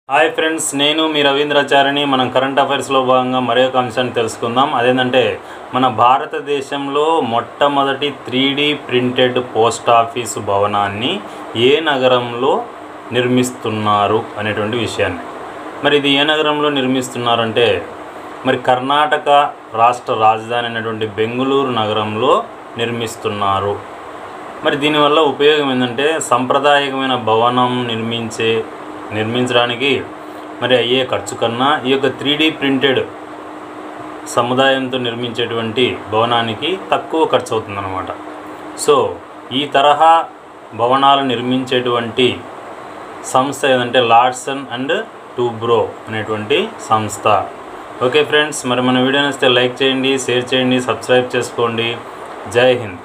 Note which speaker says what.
Speaker 1: hi friends నేను మీ రవీంద్రాచారిని మనం current అఫైర్స్లో భాగంగా మరో ఒక అంశాన్ని తెలుసుకుందాం అదేంటంటే మన భారతదేశంలో మొట్టమొదటి త్రీ ప్రింటెడ్ పోస్ట్ ఆఫీసు భవనాన్ని ఏ నగరంలో నిర్మిస్తున్నారు అనేటువంటి విషయాన్ని మరి ఇది ఏ నగరంలో నిర్మిస్తున్నారంటే మరి కర్ణాటక రాష్ట్ర రాజధాని అయినటువంటి బెంగుళూరు నగరంలో నిర్మిస్తున్నారు మరి దీనివల్ల ఉపయోగం ఏంటంటే సాంప్రదాయకమైన భవనం నిర్మించే నిర్మించడానికి మరి అయ్యే ఖర్చు కన్నా ఈ యొక్క త్రీ ప్రింటెడ్ సముదాయంతో నిర్మించేటువంటి భవనానికి తక్కువ ఖర్చు అవుతుందన్నమాట సో ఈ తరహా భవనాలు నిర్మించేటువంటి సంస్థ ఏదంటే లార్డ్సన్ అండ్ టూబ్రో అనేటువంటి సంస్థ ఓకే ఫ్రెండ్స్ మరి మన వీడియో నచ్చితే లైక్ చేయండి షేర్ చేయండి సబ్స్క్రైబ్ చేసుకోండి జై హింద్